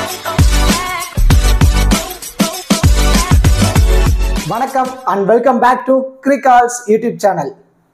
வணக்கம் and welcome back to Cricals YouTube channel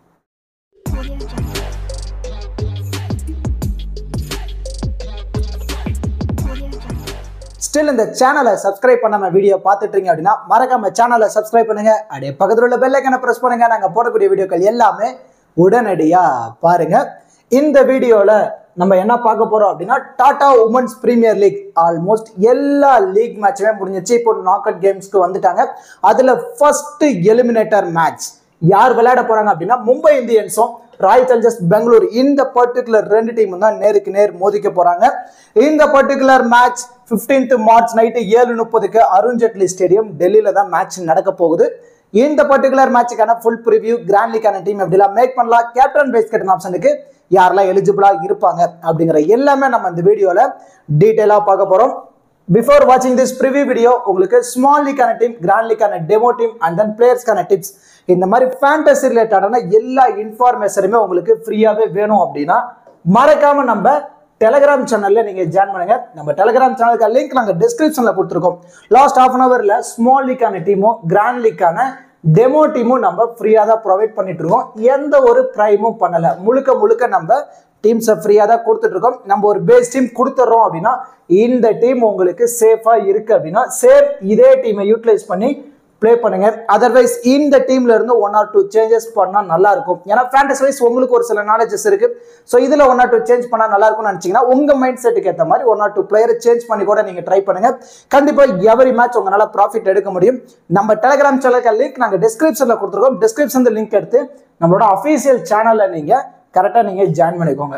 still இந்த சேனலை சப்ஸ்கிரைப் பண்ணாம வீடியோ பார்த்துட்டு இருக்கீங்க அப்படின்னா மறக்காம சேனலை சப்ஸ்கிரைப் பண்ணுங்க அப்படியே பக்கத்தில் உள்ள பெல் ஐக்கனை பிரஸ் பண்ணுங்க நாங்க போடக்கூடிய வீடியோக்கள் எல்லாமே உடனடியா பாருங்க இந்த வீடியோல நம்ம என்ன பார்க்க போறோம் அப்படின்னா Tata women's premier league almost எல்லா லீக் மேட்சுமே முடிஞ்சிச்சு இப்போ நாக் அவுட் கேம்ஸ்க்கு வந்துட்டாங்க அதுல ஃபர்ஸ்ட் எலிமினேட்டர் மேட்ச் யார் விளையாட போறாங்க அப்படின்னா மும்பை இந்தியன்ஸும் ராயல் சேலஞ்சர்ஸ் பெங்களூர் இந்த பர்டிகுலர் ரெண்டு டீமும் தான் நேருக்கு நேர் மோதிக்க போறாங்க இந்த particular match 15th March night ஏழு முப்பதுக்கு அருண் ஜெட்லி ஸ்டேடியம் டெல்லியில தான் மேட்ச் நடக்க போகுது இந்த பர்டிகுலர் மேட்சுக்கான ஃபுல் ப்ரிவியூ கிராண்ட் லீக்கான டீம் எப்படிலாம் மேக் பண்ணலாம் கேப்டன் வைஸ் கேப்டன் ஆப்ஷனுக்கு யாரெல்லாம் எலிஜிபிளா இருப்பாங்க அப்படிங்கிற எல்லாமே நம்ம இந்த வீடியோல டீட்டெயிலாக பார்க்க போறோம் பிஃபோர் வாட்சிங் திஸ் ப்ரிவியூ வீடியோ உங்களுக்கு ஸ்மால் லீக்கான டீம் கிராண்ட் லீக்கான டெமோ டீம் அண்ட் தென் பிளேயர்ஸ்க்கான டிப்ஸ் இந்த மாதிரி ஃபேண்டசி ரிலேட்டடான எல்லா இன்ஃபார்மேஷனுமே உங்களுக்கு ஃப்ரீயாகவே வேணும் அப்படின்னா மறக்காம நம்ம டெலகிராம் சேனல்ல நீங்க ஜாயின் பண்ணுங்க நம்ம டெலகிராம் சேனலுக்கு லிங்க் நாங்க டிஸ்கிரிப்ஷன்ல கொடுத்துருக்கோம் லாஸ்ட் ஹாஃப் அன் அவர்ல ஸ்மால் லீக்கான டீமும் கிராண்ட் லீக்கான டெமோ டீமும் நம்ம ஃப்ரீயாக தான் ப்ரொவைட் பண்ணிட்டு இருக்கோம் எந்த ஒரு ப்ரைமும் பண்ணல முழுக்க முழுக்க நம்ம டீம்ஸை ஃப்ரீயாக தான் கொடுத்துட்டு இருக்கோம் நம்ம ஒரு பேஸ் டீம் கொடுத்துட்றோம் அப்படின்னா இந்த டீம் உங்களுக்கு சேஃபாக இருக்கு அப்படின்னா சேம் இதே டீமை யூட்டிலைஸ் பண்ணி ப்ளே பண்ணுங்க அதர்வைஸ் இந்த டீம்ல இருந்து ஒன் ஆர் டூ சேஞ்சஸ் பண்ணா நல்லா இருக்கும் ஏன்னா ஃபேண்டஸ் வைஸ் உங்களுக்கு ஒரு சில நாலேஜஸ் இருக்கு ஸோ இதுல ஒன் ஆர் டூ சேஞ்ச் பண்ணா நல்லா இருக்கும்னு நினைச்சீங்கன்னா உங்க மைண்ட் செட்டுக்கு ஏற்ற மாதிரி ஒன் ஆர் டூ பிளேயரை சேஞ்ச் பண்ணி கூட நீங்க ட்ரை பண்ணுங்க கண்டிப்பா எவரி மேட்ச் உங்களால ப்ராஃபிட் எடுக்க முடியும் நம்ம டெலிகிராம் சேனலுக்கு லிங்க் நாங்க டிஸ்கிரிப்ஷன்ல கொடுத்துருக்கோம் டிஸ்கிரிப்ஷன் லிங்க் எடுத்து நம்மளோட அஃபீஷியல் சேனல்ல நீங்க கரெக்டா நீங்க ஜாயின் பண்ணிக்கோங்க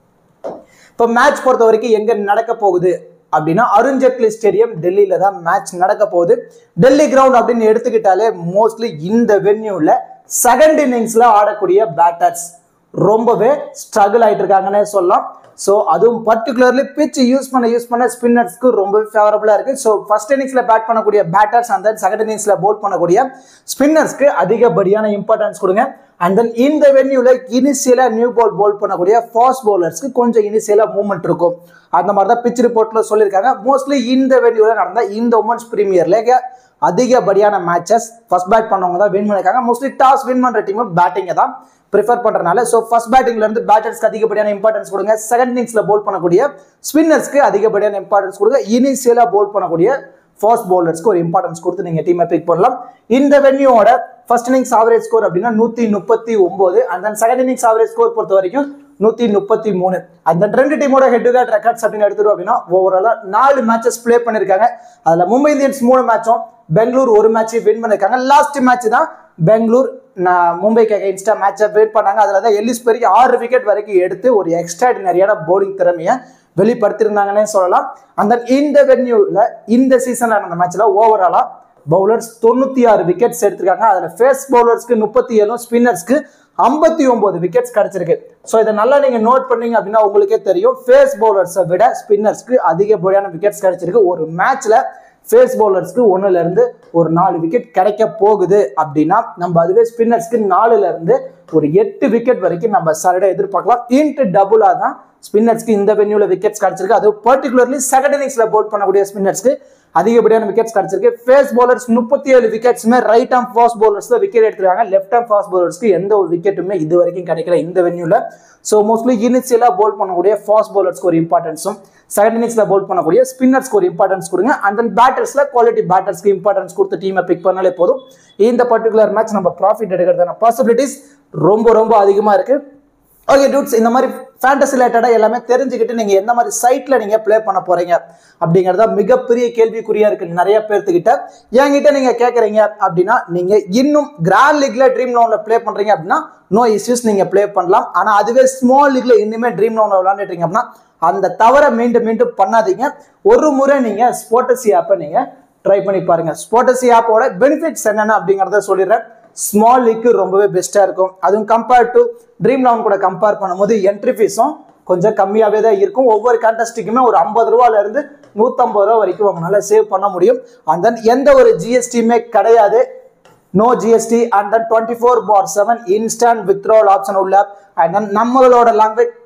இப்போ மேட்ச் பொறுத்த வரைக்கும் எங்க நடக்க போகுது அப்படின்னா அருண் ஜெட்லி ஸ்டேடியம் டெல்லியில தான் மேட்ச் நடக்க போகுது டெல்லி கிரவுண்ட் அப்படின்னு எடுத்துக்கிட்டாலே மோஸ்ட்லி இந்த வென்யூல செகண்ட் இன்னிங்ஸ்ல ஆடக்கூடிய பேட்டர்ஸ் ரொம்பவே ஸ்ட்ரகிள் ஆயிட்டு இருக்காங்கன்னே சொல்லலாம் ஸோ அதுவும் பர்டிகுலர்லி பிச் யூஸ் பண்ண யூஸ் பண்ண ஸ்பின்னர்ஸ்க்கு ரொம்பவே ஃபேவரபுளாக இருக்குது ஸோ ஃபர்ஸ்ட் இன்னிங்ஸில் பேட் பண்ணக்கூடிய பேட்டர்ஸ் அண்ட் தென் செகண்ட் இன்னிங்ஸில் போல் பண்ணக்கூடிய ஸ்பின்னர்ஸ்க்கு அதிகப்படியான இம்பார்ட்டன்ஸ் கொடுங்க அண்ட் தென் இந்த வென்யூவில் இனிஷியலாக நியூ பால் போல் பண்ணக்கூடிய ஃபாஸ்ட் பவுலர்ஸ்க்கு கொஞ்சம் இனிஷியலாக மூவ்மெண்ட் இருக்கும் அந்த மாதிரி தான் பிச் ரிப்போர்ட்டில் சொல்லியிருக்காங்க மோஸ்ட்லி இந்த வென்யூவில் நடந்த இந்த உமன்ஸ் பிரீமியர் லீக் அதிகப்படியான மேட்சஸ் ஃபர்ஸ்ட் பேட் பண்ணவங்க தான் வின் பண்ணியிருக்காங்க மோஸ்ட்லி டாஸ் வின் பண்ணுற டீமும் பேட்டிங்கை தான் ப்ரிஃபர் பண்ணுறதுனால ஸோ ஃபர்ஸ்ட் பேட்டிங்ல இருந்து பேட்டர்ஸ்க்கு அதிகப்படியான இம்பார்ட்டன்ஸ் கொடுங்க செகண்ட் இன்னிங்ஸ்ல போல் பண்ணக்கூடிய ஸ்பின்னர்ஸ்க்கு அதிகப்படியான இம்பார்ட்டன்ஸ் கொடுங்க இனிஷியலாக போல் பண்ணக்கூடிய ஃபாஸ்ட் பவுலர்ஸ்க்கு ஒரு இம்பார்ட்டன்ஸ் கொடுத்து நீங்க டீமை பிக் பண்ணலாம் இந்த வென்யூவோட ஃபர்ஸ்ட் இன்னிங்ஸ் ஆவரேஜ் ஸ்கோர் அப்படின்னா நூத்தி முப்பத்தி ஒன்பது and then second innings average score பொறுத்த வரைக்கும் நூத்தி முப்பத்தி மூணு அந்த ரெண்டு டீமோட ஹெட் டு ஹெட் ரெக்கார்ட்ஸ் அப்படின்னு எடுத்துருவோம் அப்படின்னா ஓவராலா நாலு மேட்சஸ் ப்ளே பண்ணிருக்காங்க அதுல மும்பை இந்தியன்ஸ் மூணு மேட்சும் பெங்களூர் ஒரு மேட்ச் வின் பண்ணிருக்காங்க லாஸ்ட் மேட்ச் தான் பெங்களூர் நான் மும்பைக்கு அகைன்ஸ்டா மேட்சை வின் பண்ணாங்க அதுல தான் எல்லிஸ் பெரிய ஆறு விக்கெட் வரைக்கும் எடுத்து ஒரு எக்ஸ்ட்ராடினரியான பவுலிங் திறமையை வெளிப்படுத்தியிருந்தாங்கன்னே சொல்லலாம் அந்த இந்த வென்யூல இந்த சீசன்ல நடந்த மேட்ச்ல ஓவராலா பவுலர்ஸ் தொண்ணூத்தி ஆறு விக்கெட்ஸ் எடுத்திருக்காங்க அதுல ஃபேஸ் பவுலர்ஸ்க்கு முப்பத்தி ஏழும் ஸ்பின்னர்ஸ்க்கு ஐம்பத்தி ஒன்பது விக்கெட்ஸ் கிடைச்சிருக்கு ஸோ இதை நல்லா நீங்க நோட் பண்ணீங்க அப்படின்னா உங்களுக்கே தெரியும் ஃபேஸ் பவுலர்ஸை விட ஸ்பின்னர்ஸ்க்கு அதிகப்படியான விக்கெட்ஸ் கிடைச்சிருக்கு ஒரு மேட்ச்ல ஃபேஸ் பவுலர்ஸ்க்கு ஒன்னுல இருந்து ஒரு நாலு விக்கெட் கிடைக்க போகுது அப்படின்னா நம்ம அதுவே ஸ்பின்னர்ஸ்க்கு நாலுல இருந்து ஒரு எட்டு விக்கெட் வரைக்கும் நம்ம சரடை எதிர்பார்க்கலாம் இன்ட்டு டபுளா தான் ஸ்பின்னர்ஸ்க்கு இந்த வென்யூல விக்கெட்ஸ் கிடைச்சிருக்கு அது பர்டிகுலர்லி செகண்ட் இன்னிங்ஸ்ல போல் பண்ணக்கூடிய ஸ்பின்னர்ஸ்க்கு அதிகப்படியான விக்கெட்ஸ் கிடைச்சிருக்கு ஃபேஸ் பவுலர்ஸ் முப்பத்தி ஏழு விக்கெட்ஸுமே ரைட் ஆம் ஃபாஸ்ட் பவுலர்ஸ் தான் விக்கெட் எடுத்துருக்காங்க லெஃப்ட் ஆம் ஃபாஸ்ட் பவுலர்ஸ்க்கு எந்த ஒரு விக்கெட்டுமே இது வரைக்கும் கிடைக்கல இந்த வென்யூல ஸோ மோஸ்ட்லி இனிஷியலாக போல் பண்ணக்கூடிய ஃபாஸ்ட் பவுலர்ஸ்க்கு ஒரு இம்பார்ட்டன்ஸும் செகண்ட் இன்னிங்ஸ்ல போல் பண்ணக்கூடிய ஸ்பின்னர்ஸ்க்கு ஒரு இம்பார்ட்டன்ஸ் கொடுங்க அண்ட் தென் பேட்டர்ஸ்ல குவாலிட்டி பேட்டர்ஸ்க்கு இம்பார்ட்டன்ஸ் கொடுத்து டீமை பிக் பண்ணாலே போதும் இந்த பர்டிகுலர் மேட்ச் நம்ம ப்ராஃபிட் எடுக்கிறதான பாசிபிலிட்டிஸ் ரொம்ப ரொம்ப அதிகமாக இருக்கு ஓகே டூட்ஸ் இந்த மாதிரி ஃபேண்டசி ரிலேட்டடாக எல்லாமே தெரிஞ்சுக்கிட்டு நீங்கள் எந்த மாதிரி சைட்டில் நீங்கள் ப்ளே பண்ண போகிறீங்க அப்படிங்கிறத மிகப்பெரிய கேள்விக்குறியாக இருக்குது நிறைய பேர்த்துக்கிட்ட என்கிட்ட நீங்கள் கேட்குறீங்க அப்படின்னா நீங்கள் இன்னும் கிராண்ட் லீக்ல ட்ரீம் லோனில் ப்ளே பண்ணுறீங்க அப்படின்னா நோ இஷ்யூஸ் நீங்கள் ப்ளே பண்ணலாம் ஆனால் அதுவே ஸ்மால் லீக்ல இன்னுமே ட்ரீம் லோனில் விளாண்டுட்டீங்க அப்படின்னா அந்த தவறை மீண்டும் மீண்டும் பண்ணாதீங்க ஒரு முறை நீங்கள் ஸ்போட்டசி ஆப்பை நீங்கள் ட்ரை பண்ணி பாருங்க ஸ்போட்டசி ஆப்போட பெனிஃபிட்ஸ் என்னென்ன அப்படிங்கிறத சொல்லிடுறேன் ஸ்மால் லீக்கு ரொம்பவே பெஸ்ட்டாக இருக்கும் அதுவும் கம்பேர்ட் டு ட்ரீம் லவுன் கூட கம்பேர் பண்ணும்போது என்ட்ரி ஃபீஸும் கொஞ்சம் கம்மியாகவே தான் இருக்கும் ஒவ்வொரு கான்டெஸ்ட்டுக்குமே ஒரு ஐம்பது ரூபாலேருந்து நூற்றம்பது ரூபா வரைக்கும் உங்களால் சேவ் பண்ண முடியும் அண்ட் தென் எந்த ஒரு ஜிஎஸ்டியுமே கிடையாது no GST and then twenty four by seven instant withdrawal option உள்ள அண்ட் தென் நம்மளோட லாங்குவேஜ்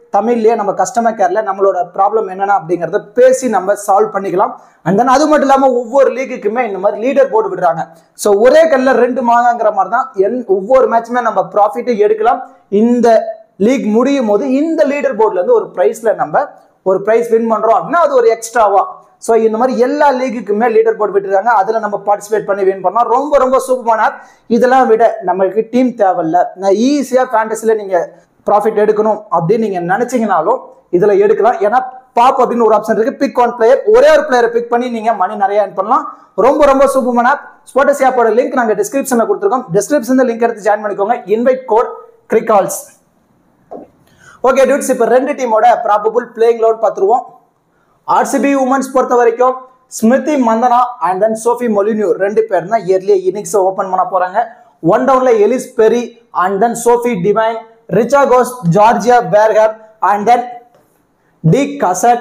தமிழ்லயே நம்ம கஸ்டமர் கேர்ல நம்மளோட ப்ராப்ளம் என்னென்ன அப்படிங்கறத பேசி நம்ம சால்வ் பண்ணிக்கலாம் அண்ட் தென் அது மட்டும் இல்லாம ஒவ்வொரு லீக்குக்குமே இந்த மாதிரி லீடர் போர்டு விடுறாங்க ஸோ ஒரே கல்ல ரெண்டு மாங்காங்கிற மாதிரி தான் என் ஒவ்வொரு மேட்சுமே நம்ம ப்ராஃபிட்டை எடுக்கலாம் இந்த லீக் முடியும் போது இந்த லீடர் போர்ட்ல இருந்து ஒரு பிரைஸ்ல நம்ம ஒரு பிரைஸ் வின் பண்றோம் அப்படின்னா அது ஒரு எக்ஸ்ட்ராவா ஸோ இந்த மாதிரி எல்லா லீக்குக்குமே லீடர் போர்டு விட்டுருக்காங்க அதில் நம்ம பார்ட்டிசிபேட் பண்ணி வின் பண்ணோம் ரொம்ப ரொம்ப சூப்பரான ஆப் இதெல்லாம் விட நம்மளுக்கு டீம் தேவையில்ல நான் ஈஸியாக ஃபேண்டஸியில் நீங்கள் ப்ராஃபிட் எடுக்கணும் அப்படின்னு நீங்கள் நினச்சிங்கனாலும் இதில் எடுக்கலாம் ஏன்னா பாப் அப்படின்னு ஒரு ஆப்ஷன் இருக்கு பிக் ஒன் பிளேயர் ஒரே ஒரு பிளேயரை பிக் பண்ணி நீங்க மணி நிறைய earn பண்ணலாம் ரொம்ப ரொம்ப சூப்பரான ஆப் ஸ்போட்டஸ் ஆப்போட லிங்க் நாங்க டிஸ்கிரிப்ஷன்ல கொடுத்துருக்கோம் டிஸ்கிரிப்ஷன்ல லிங்க் எடுத்து ஜாயின் பண்ணிக்கோங்க இன்வைட் கோட் கிரிகால்ஸ் ஓகே டியூட்ஸ் இப்போ ரெண்டு டீமோட ப்ராபபிள் பிளேயிங் லோட் பார்த்துருவோம் ஆர்சிபி உமன்ஸ் பொறுத்த வரைக்கும் Smriti Mandhana and then Sophie Molineux ரெண்டு பேர் தான் இயர்லி இன்னிங்ஸ் ஓப்பன் பண்ண போறாங்க ஒன் டவுன்ல Ellyse Perry and then Sophie Devine Richa Ghosh Georgia பேர்கர் and then D Kasat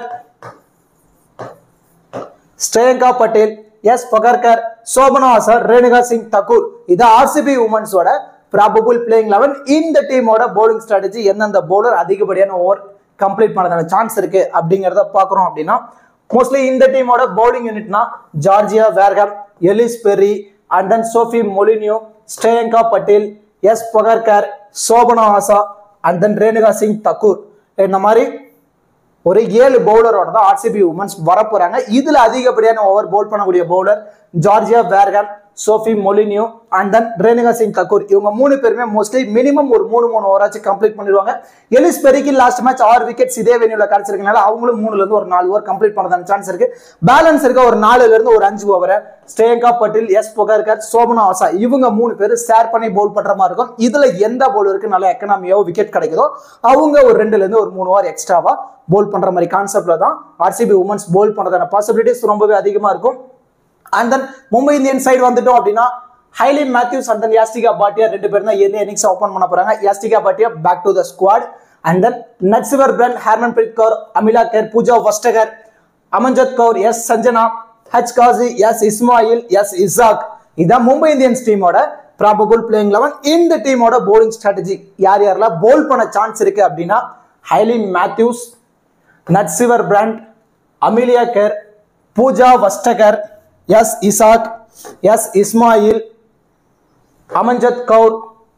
Shreyanka Patel S Pokharkar Sobhana Asha Renuka Singh Thakur இது ஆர்சிபி உமன்ஸோட ப்ராபபிள் பிளேயிங் லெவன் இந்த டீமோட bowling ஸ்ட்ராட்டஜி எந்தெந்த bowler அதிகப்படியான ஓவர் கம்ப்ளீட் பண்ணதான சான்ஸ் இருக்கு அப்படிங்கிறத பார்க்குறோம் அப்படின்னா மோஸ்ட்லி இந்த டீமோட bowling யூனிட்னா Georgia Wareham Ellyse Perry and then Sophie Molineux Shreyanka Patel S Pokharkar Sobhana Asha and then Renuka Singh Thakur இந்த மாதிரி ஒரு ஏழு பவுலரோட தான் ஆர்சிபி உமன்ஸ் வரப்போறாங்க இதுல அதிகப்படியான ஓவர் பவுல் பண்ணக்கூடிய bowler Georgia Wareham Sophie Molineux and then Renuka Singh Thakur இவங்க மூணு பேருமே மோஸ்ட்லி மினிமம் ஒரு மூணு மூணு ஓவராச்சும் கம்ப்ளீட் பண்ணிடுவாங்க எலிஸ் பெரிக்கு லாஸ்ட் மேட்ச் ஆறு விக்கெட்ஸ் இதே வெனியூல கிடைச்சிருக்கனால அவங்களும் மூணுல இருந்து ஒரு நாலு ஓவர் கம்ப்ளீட் பண்ணதான சான்ஸ் இருக்கு பேலன்ஸ் இருக்க ஒரு நாலுல இருந்து ஒரு அஞ்சு ஓவரை ஸ்ரேயங்கா பட்டேல் எஸ் பொகர்கர் சோபனா ஆசா இவங்க மூணு பேர் ஷேர் பண்ணி பவுல் பண்ற மாதிரி இருக்கும் இதுல எந்த பவுலருக்கு நல்ல எக்கனாமியாவோ விக்கெட் கிடைக்குதோ அவங்க ஒரு ரெண்டுல இருந்து ஒரு மூணு ஓவர் எக்ஸ்ட்ராவா போல் பண்ற மாதிரி கான்செப்ட்ல தான் ஆர்சிபி உமன்ஸ் போல் பண்றதான பாசிபிலிட்டிஸ் ரொம்பவே அதிகமா இருக்கும் and then Mumbai Indian side வந்துட்டோம் அப்படின்னா Hayley Matthews and then Yastika Bhatia ரெண்டு பேரும் தான் என்ன இன்னிங்ஸ் ஓப்பன் பண்ண போறாங்க Yastika Bhatia back to the squad and then Nat Sciver Brunt Harmanpreet Kaur Amelia Kerr Pooja Vastrakar Amanjot Kaur S Sajana H Kazi S Ismail S Ishaque இதான் மும்பை இந்தியன்ஸ் டீமோட ப்ராபபிள் பிளேயிங் லெவன் இந்த டீமோட bowling ஸ்ட்ராட்டஜி யார் யாரெல்லாம் போல் பண்ண சான்ஸ் இருக்கு அப்படின்னா Hayley Matthews Nat Sciver Brunt Amelia Kerr Pooja Vastrakar S Ishaque S Ismail Amanjot Kaur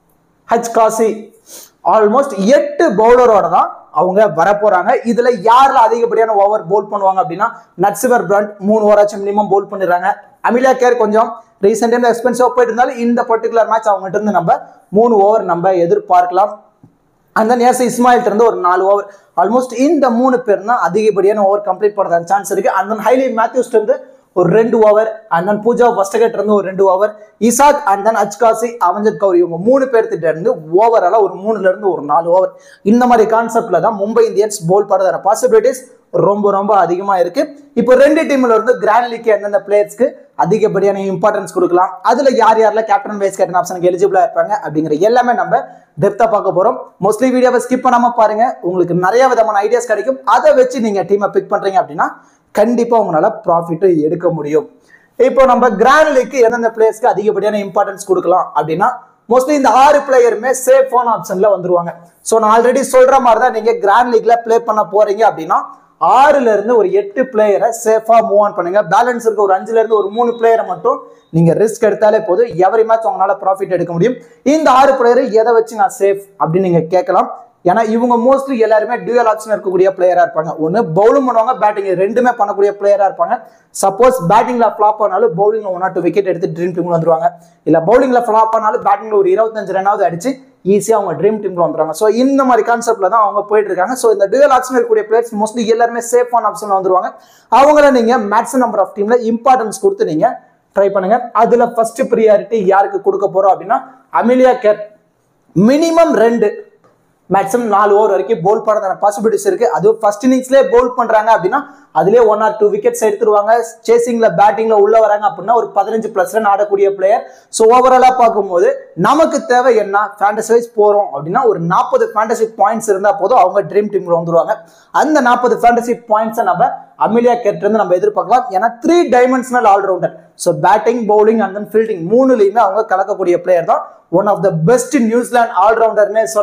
H Kazi almost எட்டு பவுலரோட தான் அவங்க வரப்போறாங்க இதுல யாருல அதிகப்படியான ஓவர் போல் பண்ணுவாங்க அப்படின்னா நட்சிவர் பிராண்ட் மூணு ஓவராச்சும் மினிமம் போல் பண்ணிடுறாங்க அமிலியா கேர் கொஞ்சம் ரீசெண்ட் டைம்ல எக்ஸ்பென்சிவ் போயிட்டு இருந்தாலும் இந்த பர்டிகுலர் மேட்ச் அவங்ககிட்ட இருந்து நம்ம மூணு ஓவர் நம்ம எதிர்பார்க்கலாம் அந்த நேச இஸ்மாயில் இருந்து ஒரு நாலு ஓவர் ஆல்மோஸ்ட் இந்த மூணு பேர் தான் அதிகப்படியான ஓவர் கம்ப்ளீட் பண்ணுறதுக்கு சான்ஸ் இருக்கு அண்ட் தென் ஹைலி மேத்யூஸ்ட் இருந்து ஒரு ரெண்டு ஓவர் அண்ட் தென் பூஜா வஸ்டகட் இருந்து ஒரு ரெண்டு ஓவர் இசாக் அண்ட் தென் அச்காசி அவஞ்சத் கௌரி இவங்க மூணு பேர்த்திட்ட இருந்து ஓவராலாக ஒரு மூணுல இருந்து ஒரு நாலு ஓவர் இந்த மாதிரி கான்செப்ட்ல தான் மும்பை இந்தியன்ஸ் போல் பண்ணுறதான பாசிபிலிட்டிஸ் ரொம்ப ரொம்ப அதிகமா இருக்கு இப்போ ரெண்டு டீம்ல இருந்து கிராண்ட் லீக் எந்தெந்த பிளேயர்ஸ்க்கு அதிகப்படியான இம்பார்ட்டன்ஸ் கொடுக்கலாம் அதுல யார் யாரெல்லாம் கேப்டன் வைஸ் கேப்டன் ஆப்ஷனுக்கு எலிஜிபிளா இருப்பாங்க அப்படிங்கிற எல்லாமே நம்ம டெப்தா பார்க்க போறோம் மோஸ்ட்லி வீடியோவை ஸ்கிப் பண்ணாம பாருங்க உங்களுக்கு நிறைய விதமான ஐடியாஸ் கிடைக்கும் அதை வச்சு நீங்க டீமை பிக் பண்றீங்க அப்படின்னா கண்டிப்பா உங்களால ப்ராஃபிட் எடுக்க முடியும் இப்போ நம்ம கிராண்ட் லீக்கு எந்தெந்த பிளேயர்ஸ்க்கு அதிகப்படியான இம்பார்ட்டன்ஸ் கொடுக்கலாம் அப்படின்னா மோஸ்ட்லி இந்த ஆறு பிளேயருமே சேஃபான ஆப்ஷன்ல வந்துருவாங்க ஸோ நான் ஆல்ரெடி சொல்ற மாதிரி தான் நீங்க கிராண்ட் லீக்ல ப்ளே பண்ண போறீங்க அப்படின்னா ஆறுல இருந்து ஒரு எட்டு பிளேயரை சேஃபா மூவ் ஆன் பண்ணுங்க பேலன்ஸ் இருக்க ஒரு அஞ்சுல இருந்து ஒரு மூணு பிளேயரை மட்டும் நீங்க ரிஸ்க் எடுத்தாலே போதும் எவரி மேட்ச் உங்களால ப்ராஃபிட் எடுக்க முடியும் இந்த ஆறு பிளேயர் எதை வச்சு நான் சேஃப் அப்படின்னு நீங்க கேட்கலாம் ஏன்னா இவங்க மோஸ்ட்லி எல்லாருமே டியூயல் ஆப்ஷன் இருக்கக்கூடிய பிளேயரா இருப்பாங்க ஒன்னு பவுலிங் பண்ணுவாங்க பேட்டிங் ரெண்டுமே பண்ணக்கூடிய பிளேயரா இருப்பாங்க சப்போஸ் பேட்டிங்ல ஃபிளாப் ஆனாலும் பவுலிங்ல ஒன் ஆர் டூ விக்கெட் எடுத்து ட்ரீம் டீம்ல வந்துருவாங்க இல்ல பவுலிங்ல ஃபிளாப் ஆனாலும் பேட்டிங்ல ஒரு இருபத்தஞ்சு ரன்னாவது அடிச்சு ஈஸியாக அவங்க ட்ரீம் டீம்ல வந்துருவாங்க ஸோ இந்த மாதிரி கான்செப்ட்ல தான் அவங்க போயிட்டு இருக்காங்க ஸோ இந்த டியூயல் ஆப்ஷன் இருக்கக்கூடிய பிளேயர்ஸ் மோஸ்ட்லி எல்லாருமே சேஃபான ஆப்ஷன்ல வந்துருவாங்க அவங்கள நீங்க மேக்ஸிமம் நம்பர் ஆஃப் டீம்ல இம்பார்ட்டன்ஸ் கொடுத்து நீங்க ட்ரை பண்ணுங்க அதுல ஃபர்ஸ்ட் ப்ரியாரிட்டி யாருக்கு கொடுக்க போறோம் அப்படின்னா அமிலியா கேர் மினிமம் ரெண்டு மேக்ஸிமம் நாலு ஓவர் வரைக்கும் போல் பண்ணதான பாசிபிலிட்டிஸ் இருக்கு அதுவும் ஃபர்ஸ்ட் இன்னிங்ஸ்லேயே போல் பண்றாங்க அப்படின்னா அதுலேயே ஒன் ஆர் டூ விக்கெட்ஸ் எடுத்துருவாங்க சேசிங்ல பேட்டிங்ல உள்ள வராங்க அப்படின்னா ஒரு பதினஞ்சு பிளஸ் ரன் ஆடக்கூடிய பிளேயர் ஸோ ஓவராலா பார்க்கும்போது நமக்கு தேவை என்ன ஃபேண்டசி வைஸ் போறோம் அப்படின்னா ஒரு நாற்பது ஃபேண்டசி பாயிண்ட்ஸ் இருந்தா போதும் அவங்க ட்ரீம் டீம்ல வந்துருவாங்க அந்த நாற்பது ஃபேண்டசி பாயிண்ட்ஸை நம்ம அமிலியா கேட் இருந்து நம்ம எதிர்பார்க்கலாம் ஏன்னா three dimensional allrounder so batting bowling and then fielding மூணுலையுமே அவங்க கலக்கக்கூடிய பிளேயர் தான் one of the best New Zealand ஆல்ரவுண்டர்னே சொல்லலாம்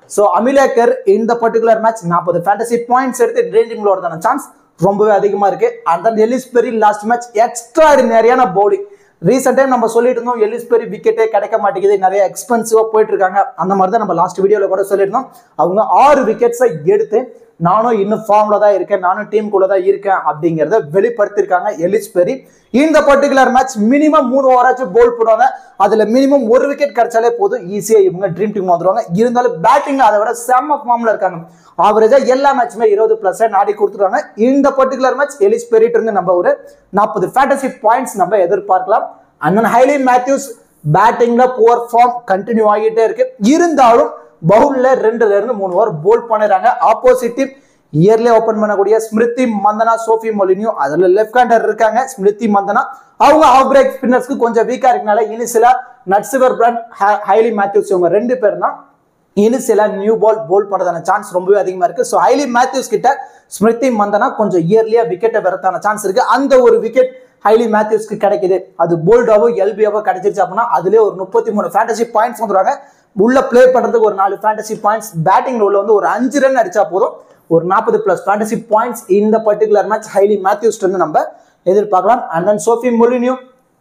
ஸோ அமிலேக்கர் இந்த பர்டிகுலர் மேட்ச் நாற்பது ஃபேண்டசி பாயிண்ட்ஸ் எடுத்து ட்ரீம் டீம்ல வரதான சான்ஸ் ரொம்பவே அதிகமா இருக்கு and then Ellyse Perry last match எக்ஸ்ட்ராடினரியான பவுலிங் ரீசெண்ட் டைம் நம்ம சொல்லிட்டு இருந்தோம் எலிஸ் பெரி விக்கெட்டே கிடைக்க மாட்டேங்குது நிறைய எக்ஸ்பென்சிவா போயிட்டு இருக்காங்க அந்த மாதிரி தான் நம்ம லாஸ்ட் வீடியோல கூட சொல்லியிருந்தோம் அவங்க ஆறு விக்கெட்ஸை எடுத்து நானும் இன்னும் ஃபார்ம்ல தான் இருக்கேன் நானும் டீமுக்குள்ள தான் இருக்கேன் அப்படிங்கிறத வெளிப்படுத்திருக்காங்க எலிஸ் பெரி இந்த பர்டிகுலர் மேட்ச் மினிமம் மூணு ஓவராச்சும் போல் போடுவாங்க அதுல மினிமம் ஒரு விக்கெட் கிடைச்சாலே போதும் ஈஸியா இவங்க ட்ரீம் டீம் வந்துருவாங்க இருந்தாலும் பேட்டிங்ல அதை விட செம்ம ஃபார்ம்ல இருக்காங்க ஆவரேஜா எல்லா மேட்சுமே இருபது பிளஸ் ஆடி கொடுத்துருவாங்க இந்த பர்டிகுலர் மேட்ச் எலிஸ் பெரிட்டு இருந்து நம்ம ஒரு நாற்பது ஃபேண்டசி பாயிண்ட்ஸ் நம்ம எதிர்பார்க்கலாம் அண்ணன் ஹைலி மேத்யூஸ் பேட்டிங்ல புவர் ஃபார்ம் கண்டினியூ ஆகிட்டே இருக்கு இருந்தாலும் பவுல்ல ரெண்டுல இருந்து மூணு ஓவர் போல் பண்ணிடுறாங்க ஆப்போசிட் டீம் இயர்லி ஓபன் பண்ணக்கூடிய ஸ்மிருதி மந்தனா சோஃபி மொலினியும் அதுல லெஃப்ட் ஹேண்டர் இருக்காங்க ஸ்மிருதி மந்தனா அவங்க ஆஃப் பிரேக் ஸ்பின்னர்ஸ்க்கு கொஞ்சம் வீக்கா இருக்கனால இனிசிலா நட்சிவர் பிராண்ட் ஹைலி மேத்யூஸ் இவங்க ரெண்டு பேர் தான் இனிசிலா நியூ பால் போல் பண்றதான சான்ஸ் ரொம்பவே அதிகமா இருக்கு ஸோ ஹைலி மேத்யூஸ் கிட்ட ஸ்மிருதி மந்தனா கொஞ்சம் இயர்லியா விக்கெட்டை பெறத்தான சான்ஸ் இருக்கு அந்த ஒரு விக்கெட் ஹைலி மேத்யூஸ்க்கு கிடைக்குது அது போல்டாவோ எல்பியாவோ கிடைச்சிருச்சு அப்படின்னா அதுலேயே ஒரு முப்பத்தி மூணு ஃபேண்டசி பாயிண்ட்ஸ் வந்துருவாங்க உள்ள ப்ளே பண்றதுக்கு ஒரு நாலு ஃபேண்டசி பாயிண்ட்ஸ் பேட்டிங்ல உள்ள வந்து ஒரு அஞ்சு ரன் அடிச்சா போதும் ஒரு நாற்பது பிளஸ் ஃபேண்டசி பாயிண்ட்ஸ் இந்த பர்டிகுலர் மேட்ச் ஹைலி மேத்யூஸ் வந்து நம்ம எதிர்பார்க்கலாம் அண்ட் தென் சோஃபி மொலினியூ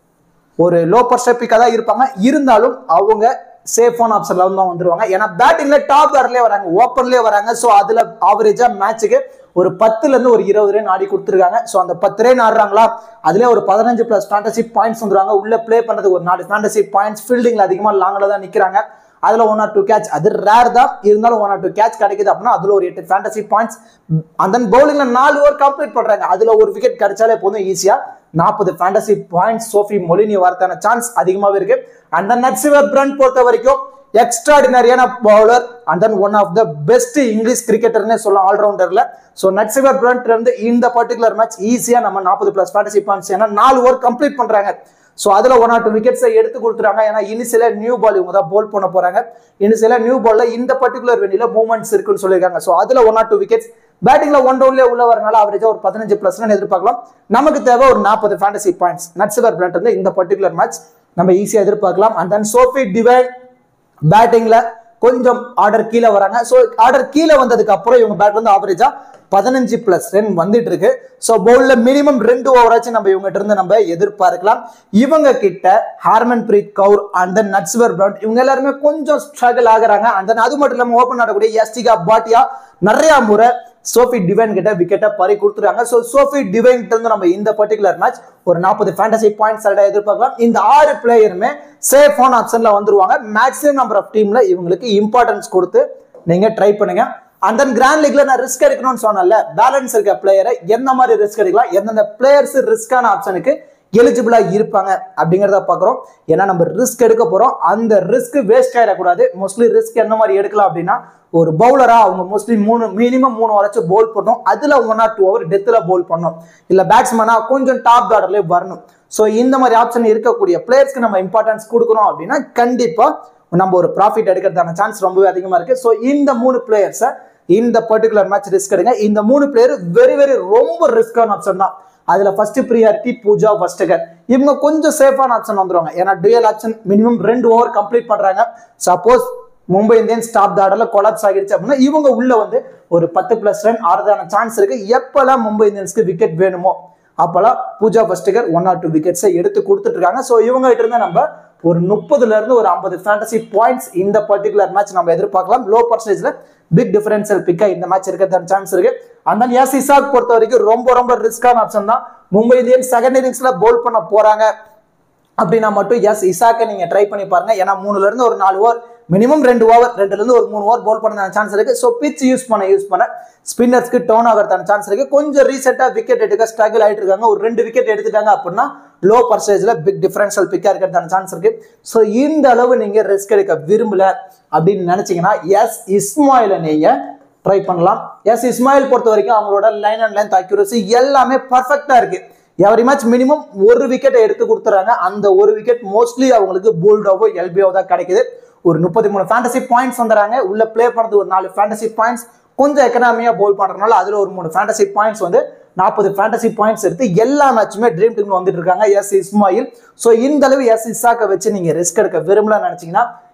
ஒரு லோ பர்செப்டிக்காக தான் இருப்பாங்க இருந்தாலும் அவங்க சேஃபான ஆப்ஷன்ல வந்து தான் வந்துருவாங்க ஏன்னா பேட்டிங்ல டாப் ஆர்லயே வராங்க ஓப்பன்லயே வராங்க ஸோ அதுல ஆவரேஜா மேட்சுக்கு ஒரு பத்துல இருந்து ஒரு இருபது ரன் ஆடி கொடுத்துருக்காங்க ஸோ அந்த பத்து ரன் ஆடுறாங்களா அதுல ஒரு பதினஞ்சு பிளஸ் ஃபேண்டசி பாயிண்ட்ஸ் வந்துருவாங்க உள்ள ப்ளே பண்றதுக்கு ஒரு நாலு ஃபேண்டசி பாயிண்ட்ஸ் ஃபீல்டிங்ல அதிகமா லாங்ல தான் நிக்கிறாங்க அதுல ஒன் ஆர் டூ கேட்ச் அது ரேர் தான் இருந்தாலும் ஒன் ஆர் டூ கேட்ச் கிடைக்குது அப்படின்னா அதுல ஒரு எட்டு ஃபேண்டசி பாயிண்ட்ஸ் அந்த பவுலிங்ல நாலு ஓவர் கம்ப்ளீட் பண்றாங்க அதுல ஒரு விக்கெட் கிடைச்சாலே போதும் ஈஸியா நாற்பது ஃபேண்டசி பாயிண்ட்ஸ் சோஃபி மொலினி வரத்தான சான்ஸ் அதிகமாகவே இருக்கு அந்த நட்சிவர் பிரண்ட் பொறுத்த வரைக்கும் எக்ஸ்ட்ராடினரியான bowler and then one of the best English கிரிக்கெட்டர்னே சொல்லலாம் ஆல்ரவுண்டர்ல ஸோ நட்சிவர் பிரண்ட் இருந்து இந்த பர்டிகுலர் மேட்ச் ஈஸியா நம்ம நாற்பது பிளஸ் ஃபேண்டசி பாயிண்ட்ஸ் ஏன்னா நாலு ஓவர் கம்ப்ளீட் பண்றாங்க ஸோ அதுல ஒன் ஆர் டூ விக்கெட்ஸை எடுத்து கொடுத்துறாங்க ஏன்னா இனிசில நியூ பால் இவங்க தான் போல் பண்ண போறாங்க இனிசில நியூ பால்ல இந்த பர்டிகுலர் வெனில மூவ்மெண்ட்ஸ் இருக்குன்னு சொல்லியிருக்காங்க ஸோ அதுல ஒன் ஆர் டூ விக்கெட்ஸ் பேட்டிங்ல ஒன் டவுன்லேயே உள்ள வரனால அவரேஜா ஒரு பதினஞ்சு பிளஸ் ரன் எதிர்பார்க்கலாம் நமக்கு தேவை ஒரு நாற்பது ஃபேண்டசி பாயிண்ட்ஸ் நட்சிவர் பிளாட் வந்து இந்த பர்டிகுலர் மேட்ச் நம்ம ஈஸியா எதிர்பார்க்கலாம் அண்ட் தென் சோஃபி டிவைன் பேட்டிங்ல கொஞ்சம் ஆர்டர் கீழே வராங்க ஸோ ஆர்டர் கீழே வந்ததுக்கு அப்புறம் இவங்க பேட் வந்து ஆவரேஜா பதினஞ்சு பிளஸ் ரன் வந்துட்டு இருக்கு ஸோ பவுல்ல மினிமம் ரெண்டு ஓவராச்சும் நம்ம இவங்ககிட்ட இருந்து நம்ம எதிர்பார்க்கலாம் இவங்க கிட்ட Harmanpreet Kaur and then Nat Sciver Brunt இவங்க எல்லாருமே கொஞ்சம் ஸ்ட்ரகிள் ஆகுறாங்க அண்ட் தென் அது மட்டும் இல்லாமல் ஓப்பன் ஆடக்கூடிய எஸ்டிகா பாட்டியா நிறைய முறை சோஃபி டிவைன் கிட்ட விக்கெட்டை பறி கொடுத்துருக்காங்க ஸோ சோஃபி டிவைன் கிட்ட இருந்து நம்ம இந்த பர்டிகுலர் மேட்ச் ஒரு நாற்பது ஃபேண்டசி பாயிண்ட்ஸ் எதிர்பார்க்கலாம் இந்த ஆறு பிளேயருமே சேஃபான ஆப்ஷன்ல வந்துருவாங்க மேக்ஸிமம் நம்பர் ஆஃப் டீம்ல இவங்களுக்கு இம்பார்ட்டன்ஸ் கொடுத்து நீங்க ட்ரை பண்ணுங்க அண்ட் தென் கிராண்ட் லீக்ல நான் ரிஸ்க் எடுக்கணும்னு சொன்னல பேலன்ஸ் இருக்க பிளேயரை எந்த மாதிரி ரிஸ்க் எடுக்கலாம் எந்தெந்த பிளேயர்ஸ் ரிஸ்கான ஆப்ஷனுக்கு எலிஜிபிளா இருப்பாங்க அப்படிங்கிறத பார்க்குறோம் ஏன்னா நம்ம ரிஸ்க் எடுக்க போறோம் அந்த ரிஸ்க் வேஸ்ட் ஆயிடக்கூடாது மோஸ்ட்லி ரிஸ்க் எந்த மாதிரி எடுக்கலாம் அப்படின்னா ஒரு பவுலரா அவங்க மோஸ்ட்லி மூணு மினிமம் மூணு வரைச்சும் பவுல் பண்ணணும் அதுல ஒன் ஆர் டூ ஓவர் டெத்தில் பவுல் பண்ணணும் இல்ல பேட்ஸ்மேனா கொஞ்சம் டாப் ஆர்டர்லேயே வரணும் ஸோ இந்த மாதிரி ஆப்ஷன் இருக்கக்கூடிய பிளேயர்ஸ்க்கு நம்ம இம்பார்ட்டன்ஸ் கொடுக்கணும் அப்படின்னா கண்டிப்பா நம்ம ஒரு ப்ராஃபிட் எடுக்கிறதான சான்ஸ் ரொம்பவே அதிகமா இருக்கு ஸோ இந்த மூணு பிளேயர்ஸை இந்த பர்டிகுலர் மேட்ச் ரிஸ்க் எடுங்க இந்த மூணு பிளேயர் வெரி வெரி ரொம்ப ரிஸ்கான ஆப்ஷன் தான் அதுல ஃபர்ஸ்ட் ப்ரியாரிட்டி பூஜா வஸ்டகர் இவங்க கொஞ்சம் சேஃபான ஆப்ஷன் வந்துருவாங்க ஏன்னா டுயல் ஆப்ஷன் மினிமம் ரெண்டு ஓவர் கம்ப்ளீட் பண்றாங்க சப்போஸ் மும்பை இந்தியன்ஸ் டாப் ஆர்டர்ல கொலாப்ஸ் ஆகிடுச்சு அப்படின்னா இவங்க உள்ள வந்து ஒரு பத்து பிளஸ் ரன் ஆறுதான சான்ஸ் இருக்கு எப்பெல்லாம் மும்பை இந்தியன்ஸ்க்கு விக்கெட் வேணுமோ அப்பெல்லாம் Pooja Vastrakar one or two விக்கெட்ஸை எடுத்து கொடுத்துட்டு இருக்காங்க ஸோ இவங்க கிட்ட இருந்து நம்ம ஒரு முப்பதுல இருந்து ஒரு ஐம்பது ஃபேண்டசி பாயிண்ட்ஸ் இந்த பர்டிகுலர் மேட்ச் நம்ம எதிர்பார்க்கலாம் லோ பர்சன்டேஜ்ல பிக் டிஃபரன்சியல் பிக்கா இந்த மேட்ச் இருக்கிறதான சான்ஸ் இருக்கு அந்த எஸ் இசாக் பொறுத்த வரைக்கும் ரொம்ப ரொம்ப ரிஸ்கான ஆப்ஷன் தான் மும்பை இந்தியன்ஸ் செகண்ட் இன்னிங்ஸ்ல போல் பண்ண போறாங்க அப்படின்னா மட்டும் எஸ் இசாக்கை நீங்க ட்ரை பண்ணி பாருங்க ஏன்னா மூணுல இருந்து ஒரு நாலு ஓவர் மினிமம் ரெண்டு ஓவர் ரெண்டுல இருந்து ஒரு மூணு ஓவர் போல் பண்ண சான்ஸ் இருக்கு ஸோ பிச் யூஸ் பண்ண யூஸ் பண்ண ஸ்பின்னர்ஸ்க்கு டவுன் ஆகிறதான சான்ஸ் இருக்கு கொஞ்சம் ரீசெண்டா விக்கெட் எடுக்க ஸ்ட்ரகிள் ஆயிட்டு இருக்காங்க ஒரு ரெண்டு விக்கெட் எடுத்துட்டாங்க அப்படின்னா லோ பர்சன்டேஜ்ல பிக் டிஃபரன்ஷியல் பிக்கா இருக்கிறதான சான்ஸ் இருக்கு ஸோ இந்த அளவு நீங்க ரிஸ்க் எடுக்க விரும்பல அப்படின்னு நினைச்சீங்கன்னா எஸ் இஸ்மாயில நீங்க ட்ரை பண்ணலாம் எஸ் இஸ்மாயில் பொறுத்த வரைக்கும் அவங்களோட லைன் அண்ட் லென்த் அக்யூரசி எல்லாமே பர்ஃபெக்டா இருக்கு எவரி மேட்ச் மினிமம் ஒரு விக்கெட்டை எடுத்து கொடுத்துறாங்க அந்த ஒரு விக்கெட் மோஸ்ட்லி அவங்களுக்கு போல்டாவோ எல்பியாவோ தான் கிடைக்குது ஒரு முப்பத்தி மூணு ஃபேண்டசி பாயிண்ட்ஸ் வந்துறாங்க உள்ள ப்ளே பண்ணது ஒரு நாலு ஃபேண்டசி பாயிண்ட்ஸ் கொஞ்சம் எக்கனாமியா போல் பண்றதுனால அதுல ஒரு மூணு ஃபேண்டசி பாயிண்ட்ஸ் வந்து நாற்பது ஃபேண்டசி பாயிண்ட்ஸ் எடுத்து எல்லா மேட்சுமே ட்ரீம் டீம் வந்துட்டு இருக்காங்க எஸ் இஸ்மாயில் ஸோ இந்த அளவு எஸ் இசாக்கை வச்சு நீங்க ரிஸ்க் எடுக்க விரும்பல நினைச்சீங்கன்னா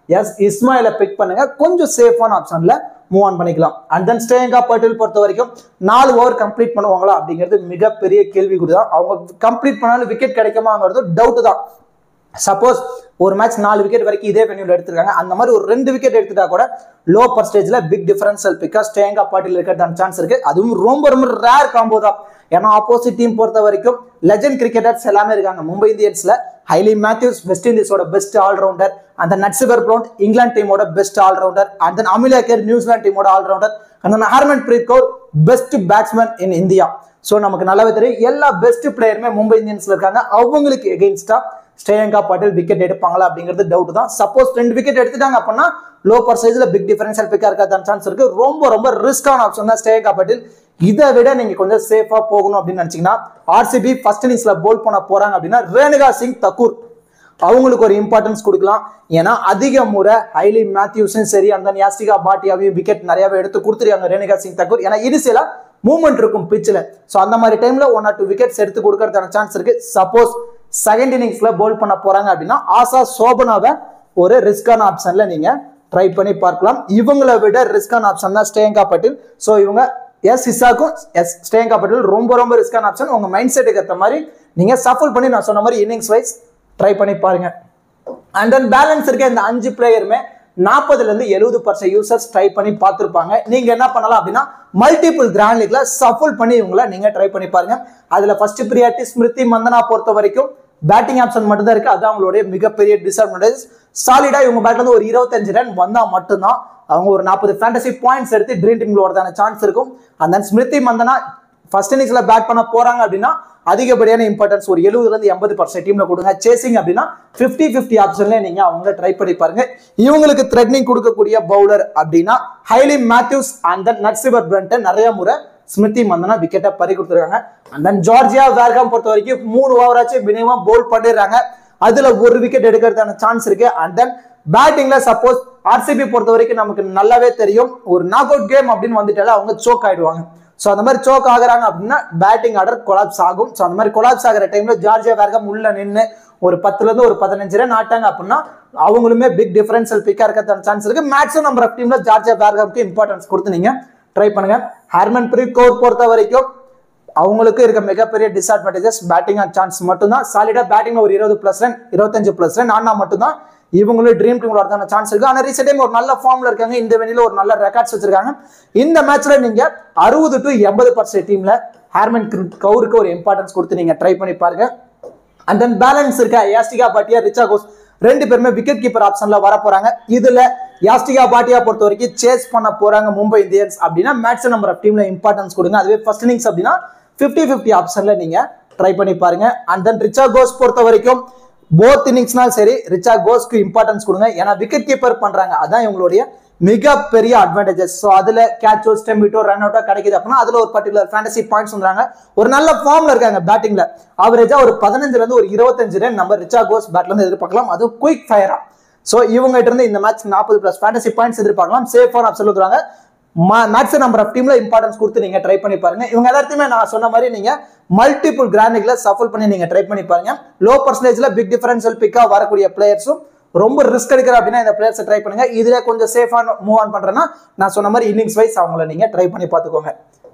எஸ் இஸ்மாயில பிக் பண்ணுங்க கொஞ்சம் சேஃபான ஆப்ஷன்ல மூவ் ஆன் பண்ணிக்கலாம் அண்ட் தென் ஸ்ரேயங்கா பட்டேல் பொறுத்த வரைக்கும் நாலு ஓவர் கம்ப்ளீட் பண்ணுவாங்களா அப்படிங்கிறது மிகப்பெரிய கேள்விக்குறி தான் அவங்க கம்ப்ளீட் பண்ணாலும் விக்கெட் கிடைக்குமாங்கிறது டவுட் தான் சப்போஸ் ஒரு மேட்ச் நாலு விக்கெட் வரைக்கும் இதே வென்யூல எடுத்திருக்காங்க அந்த மாதிரி ஒரு ரெண்டு விக்கெட் எடுத்துட்டா கூட லோ பர்ஸ்டேஜ்ல பிக் டிஃபரன்ஷியல் பிக்காஸ் ஸ்டேங்கா பாட்டில் இருக்கிறதான சான்ஸ் இருக்கு அதுவும் ரொம்ப ரொம்ப ரேர் காம்போ தான் ஏன்னா ஆப்போசிட் டீம் பொறுத்த வரைக்கும் லெஜண்ட் கிரிக்கெட்டர்ஸ் எல்லாமே இருக்காங்க மும்பை இந்தியன்ஸ்ல ஹைலி மேத்யூஸ் வெஸ்ட் இண்டீஸோட பெஸ்ட் ஆல்ரவுண்டர் அந்த நட்ஸிபர் ப்ரௌண்ட் இங்கிலாந்து டீமோட best allrounder and then Amelia Kerr New Zealand டீமோட allrounder and then Harmanpreet Kaur best batsman in India so நமக்கு நல்லாவே தெரியும் எல்லா பெஸ்ட் பிளேயருமே மும்பை இந்தியன்ஸ்ல இருக்காங்க அவங்களுக்கு எகெயின்ஸ்டா ஸ்ரேயங்கா பாட்டில் விக்கெட் எடுப்பாங்களா அப்படிங்கிறது டவுட் தான் சப்போஸ் ரெண்டு விக்கெட் எடுத்துட்டாங்க அப்படின்னா லோ பர்சேஜ்ல பிக் டிஃபரன்ஷியல் பிக்கா இருக்காத சான்ஸ் இருக்கு ரொம்ப ரொம்ப ரிஸ்கான ஆப்ஷன் தான் ஸ்ரேயங்கா பாட்டில் இதை விட நீங்க கொஞ்சம் சேஃபா போகணும் அப்படின்னு நினைச்சீங்கன்னா ஆர்சிபி ஃபர்ஸ்ட் இன்னிங்ஸ்ல போல் பண்ண போறாங்க அப்படின்னா ரேணுகா சிங் தக்கூர் அவங்களுக்கு ஒரு இம்பார்ட்டன்ஸ் கொடுக்கலாம் ஏன்னா அதிக முறை ஹைலி மேத்யூஸும் சரி அந்த யாஸ்டிகா பாட்டியாவையும் விக்கெட் நிறையவே எடுத்து கொடுத்துருக்காங்க ரேணுகா சிங் தக்கூர் ஏன்னா இனிஷியலா மூவ்மெண்ட் இருக்கும் பிச்சில் ஸோ அந்த மாதிரி டைம்ல ஒன் ஆர் டூ விக்கெட்ஸ் எடுத்து கொடுக்கறதுக்கான சான்ஸ் இருக்கு சப்போஸ் செகண்ட் இன்னிங்ஸ்ல போல் பண்ண போறாங்க அப்படின்னா ஆசா சோபனாவை ஒரு ரிஸ்கான ஆப்ஷன்ல நீங்க ட்ரை பண்ணி பார்க்கலாம் இவங்களை விட ரிஸ்கான ஆப்ஷன் தான் ஸ்டேங்கா பட்டில் ஸோ இவங்க எஸ் இசாக்கும் எஸ் ஸ்டேங்கா பட்டில் ரொம்ப ரொம்ப ரிஸ்கான ஆப்ஷன் உங்க மைண்ட் செட்டுக்கு ஏற்ற மாதிரி நீங்க சஃபல் பண்ணி நான் சொன்ன மாதிரி இன்னிங்ஸ் வைஸ் ட்ரை பண்ணி பாருங்க அண்ட் தென் பேலன்ஸ் இருக்க இந்த அஞ்சு பிளேயருமே நாற்பதுல இருந்து எழுபது பர்சன்ட் யூசர்ஸ் ட்ரை பண்ணி பார்த்துருப்பாங்க நீங்க என்ன பண்ணலாம் அப்படின்னா மல்டிபிள் கிராண்ட் லீக்ல சஃபுல் பண்ணி இவங்கள நீங்க ட்ரை பண்ணி பாருங்க அதுல ஃபர்ஸ்ட் பிரியாரிட்டி ஸ்மிருதி மந்தனா பொறுத்த வரைக்கும் பேட்டிங் ஆப்ஷன் மட்டும் தான் இருக்கு அது அவங்களுடைய மிகப்பெரிய டிஸ்அட்வான்டேஜ் சாலிடா இவங்க பேட்ல இருந்து ஒரு இருபத்தஞ்சு ரன் வந்தா மட்டும்தான் அவங்க ஒரு நாற்பது ஃபேண்டசி பாயிண்ட்ஸ் எடுத்து ட்ரீம் டீம்ல வரதான சான்ஸ் இருக்கும் அந்த ஸ்மிருதி மந்தனா ஃபர்ஸ்ட் இன்னிங்ஸ்ல பேட் பண்ண போறாங்க அப்படின்னா அதிகப்படியான இம்பார்ட்டன்ஸ் ஒரு எழுபதுல இருந்து எண்பது பர்சன்ட் டீம்ல கொடுங்க சேசிங் அப்படின்னா பிப்டி பிப்டி ஆப்ஷன்ல நீங்க அவங்கள ட்ரை பண்ணி பாருங்க இவங்களுக்கு த்ரெட்னிங் கொடுக்கக்கூடிய பவுலர் அப்படின்னா Hayley Matthews and then Nat Sciver பிரண்டன் நிறைய முறை ஸ்மிருதி மந்தனா விக்கெட்டை பறி கொடுத்துருக்காங்க அண்ட் தென் ஜார்ஜியா வேர்காம் பொறுத்த வரைக்கும் மூணு ஓவராச்சும் மினிமம் பவுல் பண்ணிடுறாங்க அதுல ஒரு விக்கெட் எடுக்கிறதுக்கான சான்ஸ் இருக்கு அண்ட் தென் பேட்டிங்ல சப்போஸ் ஆர்சிபி பொறுத்த வரைக்கும் நமக்கு நல்லாவே தெரியும் ஒரு நாக் அவுட் கேம் அப்படின்னு வந்துட்டாலே அவங்க சோக் ஆயிடுவாங்க ஸோ அந்த மாதிரி சோக் ஆகுறாங்க அப்படின்னா பேட்டிங் ஆர்டர் கொலாப்ஸ் ஆகும் ஸோ அந்த மாதிரி கொலாப்ஸ் ஆகிற டைம்ல ஜார்ஜியா வேர்கம் உள்ள நின்று ஒரு பத்துல இருந்து ஒரு பதினஞ்சு ரன் ஆட்டாங்க அப்படின்னா அவங்களுமே பிக் டிஃபரன்ஷியல் பிக்கா இருக்கிறதான சான்ஸ் இருக்கு மேக்ஸிமம் நம்பர் ஆஃப் டீம்ல ஜார்ஜியா வேர்கம்க்கு இம்பார்ட்டன்ஸ் கொடுத்து நீங்க ட்ரை பண்ணுங்க ஹர்மன் பிரீத் கௌர் பொறுத்த வரைக்கும் அவங்களுக்கு இருக்க மிகப்பெரிய டிஸ்அட்வான்டேஜஸ் பேட்டிங் அண்ட் சான்ஸ் மட்டும்தான் சாலிடா பேட்டிங் ஒரு இருபது பிளஸ் ரன் இருபத்தஞ்சு பிளஸ் ரன் ஆனா மட்டும்தான் இவங்களும் ட்ரீம் டீம்ல வரதான சான்ஸ் இருக்கு ஆனா ரீசெண்ட் டைம் ஒரு நல்ல ஃபார்ம்ல இருக்காங்க இந்த வெளியில ஒரு நல்ல ரெக்கார்ட்ஸ் வச்சிருக்காங்க இந்த மேட்ச்ல நீங்க அறுபது டு எண்பது பர்சன்ட் டீம்ல ஹேர்மன் கவுருக்கு ஒரு இம்பார்ட்டன்ஸ் கொடுத்து நீங்க ட்ரை பண்ணி பாருங்க அண்ட் தென் பேலன்ஸ் இருக்க யாஸ்டிகா பாட்டியா ரிச்சா கோஸ் ரெண்டு பேருமே விக்கெட் கீப்பர் ஆப்ஷன்ல வர போறாங்க இதுல யாஸ்டிகா பாட்டியா பொறுத்த வரைக்கும் சேஸ் பண்ண போறாங்க மும்பை இந்தியன்ஸ் அப்படின்னா மேட்ச் நம்பர் ஆஃப் டீம்ல இம்பார்ட்டன்ஸ் கொடுங்க அதுவே ஃபர்ஸ்ட் இன்னிங்ஸ் அப்படின்னா ஃபிஃப்டி ஃபிஃப்டி ஆப்ஷன்ல நீங்க ட்ரை பண்ணி பாருங்க அண்ட் தென் ரிச்சா கோஸ் பொறுத்த வரைக்கும் போத் இன்னிங்ஸ்னாலும் சரி ரிச்சா கோஸ்க்கு இம்பார்ட்டன்ஸ் கொடுங்க ஏன்னா விக்கெட் கீப்பர் பண்றாங்க அதான் இவங்களுடைய மிகப்பெரிய அட்வான்டேஜஸ் ஸோ அதுல கேட்சோ ஸ்டெம்பிட்டோ ரன் அவுட்டோ கிடைக்குது அப்படின்னா அதுல ஒரு பர்டிகுலர் ஃபேண்டசி பாயிண்ட்ஸ் வந்துறாங்க ஒரு நல்ல ஃபார்ம்ல இருக்காங்க பேட்டிங்ல அவரேஜா ஒரு பதினஞ்சுல இருந்து ஒரு இருபத்தஞ்சு ரன் நம்ம ரிச்சா கோஸ் பேட்ல இருந்து எதிர்பார்க்கலாம் அது குயிக் ஃபயரா ஸோ இவங்க கிட்ட இருந்து இந்த மேட்ச் நாற்பது பிளஸ் ஃபேண்டசி பாயிண்ட்ஸ் எதிர்பார்க்கலாம் சேஃபான ஆப்ஷன் சொல்லுவாங்க மேக்ஸ் நம்பர் ஆஃப் டீம்ல இம்பார்ட்டன்ஸ் கொடுத்து நீங்க ட்ரை பண்ணி பாருங்க இவங்க எல்லாத்தையுமே நான் சொன்ன மாதிரி நீங்க மல்டிபிள் கிராண்டிக்ல சஃபல் பண்ணி நீங்க ட்ரை பண்ணி பாருங்க லோ பர்சன்டேஜ்ல பிக் டிஃபரன்ஷியல் பிக்கா வரக்கூடிய பிளேயர்ஸும் ரொம்ப ரிஸ்க் எடுக்கிற அப்படின்னா இந்த பிளேயர்ஸை ட்ரை பண்ணுங்க இதுல கொஞ்சம் சேஃபான மூவ் ஆன் பண்றேன்னா நான் சொன்ன மாதிரி இன்னிங்ஸ் வைஸ் அவங்கள நீங்க ட்ரை பண்ணி பார்த்துக்கோங்க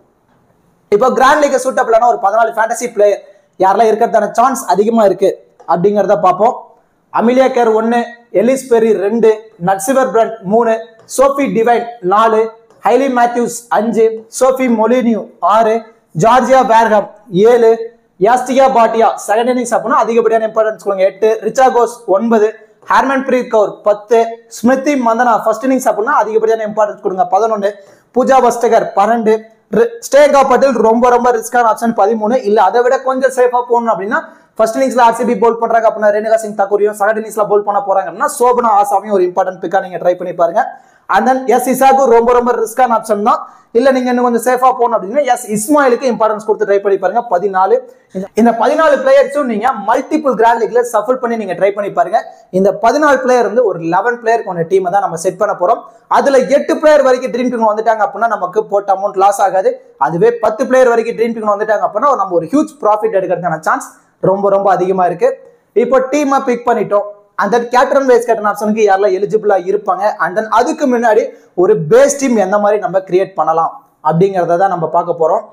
இப்போ கிராண்ட் லீக் சூட்டபிளான ஒரு பதினாலு ஃபேண்டசி பிளேயர் யாரெல்லாம் இருக்கிறதான சான்ஸ் அதிகமா இருக்கு அப்படிங்கிறத பார்ப்போம் அமிலியா கேர் ஒன்னு எலிஸ் பெரி ரெண்டு நட்சிவர் பிரண்ட் மூணு சோஃபி டிவைன் நாலு ஹைலி மேத்யூஸ் அஞ்சு சோஃபி மொலினியூ ஆறு ஜார்ஜியா வேர்கம் ஏழு யாஸ்டிகா பாட்டியா செகண்ட் இன்னிங்ஸ் அப்படின்னா அதிகப்படியான இம்பார்ட்டன்ஸ் கொடுங்க எட்டு ரிச்சா கோஸ் ஒன்பது ஹேர்மன் பிரீத் கவுர் பத்து ஸ்மிருதி மந்தனா ஃபர்ஸ்ட் இன்னிங்ஸ் அப்படின்னா அதிகப்படியான இம்பார்ட்டன்ஸ் கொடுங்க பதினொன்று பூஜா பஸ்டகர் பன்னெண்டு ஸ்டேகா பட்டேல் ரொம்ப ரொம்ப ரிஸ்கான ஆப்ஷன் பதிமூணு இல்ல அதை விட கொஞ்சம் சேஃபா போகணும் அப்படின்னா ஃபர்ஸ்ட் இன்னிங்ஸ்ல ஆர்சிபி போல் பண்றாங்க அப்படின்னா ரேணுகா சிங் தாக்கூரியும் செகண்ட் இன்னிங்ஸ்ல போல் பண்ண போறாங்க அப்படின்னா சோபனா ஆசாவையும் ஒரு இம்பார்ட்டன்ட் பிக்கா நீங்க ட்ரை பண்ணி பாருங்க அண்ட் தென் எஸ் இசாக்கு ரொம்ப ரொம்ப ரிஸ்கான ஆப்ஷன் தான் இல்ல நீங்க இன்னும் கொஞ்சம் சேஃபா போகணும் அப்படின்னா எஸ் இஸ்மாயிலுக்கு இம்பார்ட்டன்ஸ் கொடுத்து ட்ரை பண்ணி பாருங்க பதினாலு இந்த- இந்த பதினாலு பிளேயர்ஸும் நீங்க மல்டிபிள் கிராண்ட் லீக்ல சஃபல் பண்ணி நீங்க ட்ரை பண்ணி பாருங்க இந்த பதினாலு பிளேயர் வந்து ஒரு லெவன் பிளேயர் கொண்ட டீமை தான் நம்ம செட் பண்ண போறோம் அதுல எட்டு பிளேயர் வரைக்கும் ட்ரீம் டீம் வந்துட்டாங்க அப்படின்னா நமக்கு போட்ட அமௌண்ட் லாஸ் ஆகாது அதுவே பத்து பிளேயர் வரைக்கும் ட்ரீம் டீம் வந்துட்டாங்க அப்படின்னா நம்ம ஒரு ஹியூஜ் ப்ராஃபிட் எடுக்கிறதுக்கான சான்ஸ் ரொம்ப ரொம்ப அதிகமா இருக்கு இப்போ டீமை பிக் பண்ணிட்டோம் and then captain vice captain ஆப்ஷனுக்கு யாரெல்லாம் எலிஜிபிளா இருப்பாங்க அண்ட் தென் அதுக்கு முன்னாடி ஒரு பேஸ் டீம் எந்த மாதிரி நம்ம கிரியேட் பண்ணலாம் அப்படிங்கிறத தான் நம்ம பார்க்க போறோம்